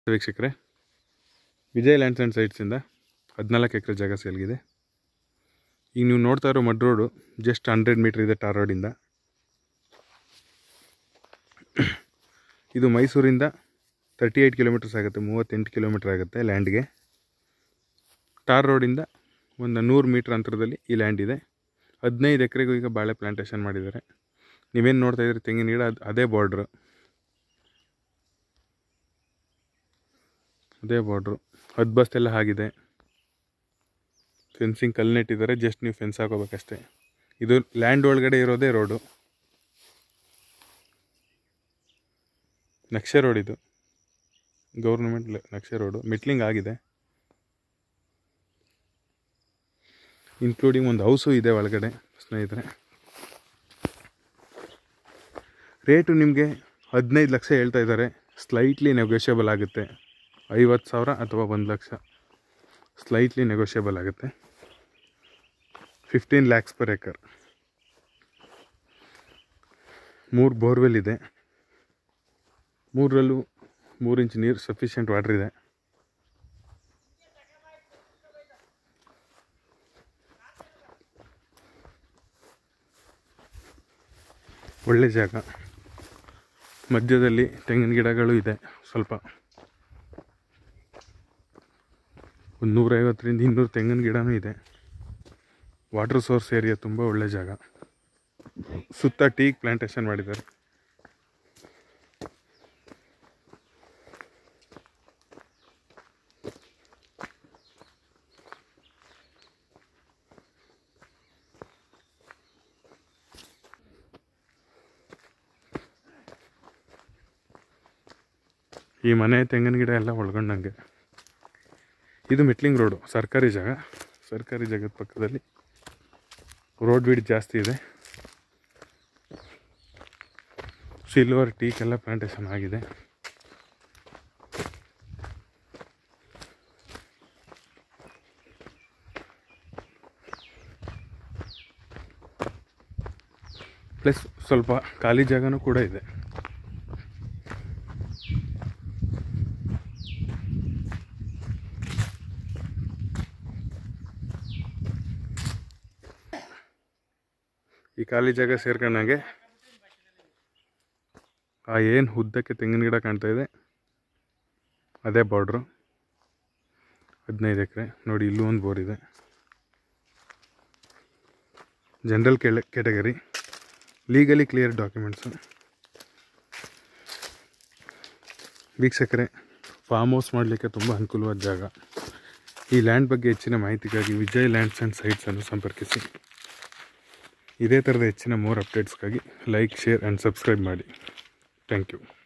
ವೀಕ್ಷಕರೇ Vijay lands and ಸೈಟ್ಸಿಂದ ಹದಿನಾಲ್ಕು ಎಕರೆ ಜಾಗ ಸೇಲ್ಗಿದೆ ಈಗ ನೀವು ನೋಡ್ತಾ ಇರೋ mud road just hundred metre ಇದೆ ಟಾರ್ ರೋಡಿಂದ ಇದು ಮೈಸೂರಿಂದ ತರ್ಟಿ ಏಯ್ಟ್ ಕಿಲೋಮೀಟರ್ಸ್ ಆಗುತ್ತೆ ಮೂವತ್ತೆಂಟು ಕಿಲೋಮೀಟ್ರ್ ಆಗುತ್ತೆ ಲ್ಯಾಂಡ್ಗೆ ಟಾರ್ ರೋಡಿಂದ ಒಂದು ನೂರು ಮೀಟ್ರ್ ಅಂತರದಲ್ಲಿ ಈ ಲ್ಯಾಂಡ್ ಇದೆ ಹದಿನೈದು ಎಕರೆಗೂ ಈಗ ಬಾಳೆ ಪ್ಲಾಂಟೇಷನ್ ಮಾಡಿದ್ದಾರೆ ನೀವೇನು ನೋಡ್ತಾ ಇದ್ದೀರಿ ತೆಂಗಿನ ಗಿಡ ಅದು ಅದೇ ಬಾರ್ಡ್ರು ಅದೇ ಬಾರ್ಡ್ರು ಹದ್ದು ಬಸ್ತೆಲ್ಲ ಆಗಿದೆ ಫೆನ್ಸಿಂಗ್ ಕಲ್ಲು ನೆಟ್ಟಿದ್ದಾರೆ ಜಸ್ಟ್ ನೀವು ಫೆನ್ಸ್ ಹಾಕೋಬೇಕಷ್ಟೇ ಇದು ಲ್ಯಾಂಡ್ ಒಳಗಡೆ ಇರೋದೇ ರೋಡು ನಕ್ಷೆ ರೋಡ್ ಇದು ಗೌರ್ಮೆಂಟ್ ನಕ್ಷೆ ರೋಡು ಮಿಟ್ಲಿಂಗ್ ಆಗಿದೆ ಇನ್ಕ್ಲೂಡಿಂಗ್ ಒಂದು ಹೌಸು ಇದೆ ಒಳಗಡೆ ಸ್ನೇಹಿತರೆ ರೇಟು ನಿಮಗೆ ಹದಿನೈದು ಲಕ್ಷ ಹೇಳ್ತಾ ಇದ್ದಾರೆ ಸ್ಲೈಟ್ಲಿ ನೆಗೋಷಿಯಬಲ್ ಆಗುತ್ತೆ ಐವತ್ತು ಸಾವಿರ ಅಥವಾ ಒಂದು ಲಕ್ಷ ಸ್ಲೈಟ್ಲಿ ನೆಗೋಷಿಯಬಲ್ ಆಗುತ್ತೆ ಫಿಫ್ಟೀನ್ ಲ್ಯಾಕ್ಸ್ ಪರ್ ಏಕರ್ ಮೂರು ಬೋರ್ವೆಲ್ ಇದೆ ಮೂರರಲ್ಲೂ ಮೂರು ಇಂಚ್ ನೀರು ಸಫಿಷಿಯೆಂಟ್ ವಾಟ್ರ್ ಇದೆ ಒಳ್ಳೆ ಜಾಗ ಮಧ್ಯದಲ್ಲಿ ತೆಂಗಿನ ಗಿಡಗಳು ಇದೆ ಸ್ವಲ್ಪ ಒಂದು ನೂರೈವತ್ತರಿಂದ ಇನ್ನೂರು ತೆಂಗಿನ ಗಿಡನೂ ಇದೆ ವಾಟರ್ ಸೋರ್ಸ್ ಏರಿಯಾ ತುಂಬ ಒಳ್ಳೆ ಜಾಗ ಸುತ್ತ ಟೀ ಪ್ಲಾಂಟೇಶನ್ ಮಾಡಿದ್ದಾರೆ ಈ ಮನೆ ತೆಂಗಿನ ಗಿಡ ಎಲ್ಲ ಒಳಗೊಂಡಂಗೆ ಇದು ಮಿಟ್ಲಿಂಗ್ ರೋಡು ಸರ್ಕಾರಿ ಜಾಗ ಸರ್ಕಾರಿ ಜಾಗದ ಪಕ್ಕದಲ್ಲಿ ರೋಡ್ ವಿಡ್ ಜಾಸ್ತಿ ಇದೆ ಸಿಲ್ವರ್ ಟೀಕೆಲ್ಲ ಪ್ಲಾಂಟೇಶನ್ ಆಗಿದೆ ಪ್ಲಸ್ ಸ್ವಲ್ಪ ಖಾಲಿ ಜಾಗನೂ ಕೂಡ ಇದೆ ಈ ಖಾಲಿ ಜಾಗ ಸೇರ್ಕೊಂಡಂಗೆ ಆ ಏನು ಉದ್ದಕ್ಕೆ ತೆಂಗಿನ ಗಿಡ ಕಾಣ್ತಾ ಇದೆ ಅದೇ ಬಾರ್ಡ್ರು ಹದಿನೈದು ಎಕರೆ ನೋಡಿ ಇಲ್ಲೂ ಒಂದು ಬೋರ್ ಇದೆ ಜನರಲ್ ಕೆಳ ಕೆಟಗರಿ ಲೀಗಲಿ ಕ್ಲಿಯರ್ ಡಾಕ್ಯುಮೆಂಟ್ಸು ವೀಕ್ಷಕರೇ ಫಾರ್ಮ್ ಹೌಸ್ ಮಾಡಲಿಕ್ಕೆ ತುಂಬ ಅನುಕೂಲವಾದ ಜಾಗ ಈ ಲ್ಯಾಂಡ್ ಬಗ್ಗೆ ಹೆಚ್ಚಿನ ಮಾಹಿತಿಗಾಗಿ ವಿಜಯ್ ಲ್ಯಾಂಡ್ಸ್ ಆ್ಯಂಡ್ ಸೈಟ್ಸನ್ನು ಸಂಪರ್ಕಿಸಿ ಇದೇ ಥರದ ಹೆಚ್ಚಿನ ಮೋರ್ ಅಪ್ಡೇಟ್ಸ್ಗಾಗಿ ಲೈಕ್ ಶೇರ್ ಆ್ಯಂಡ್ ಸಬ್ಸ್ಕ್ರೈಬ್ ಮಾಡಿ ಥ್ಯಾಂಕ್ ಯು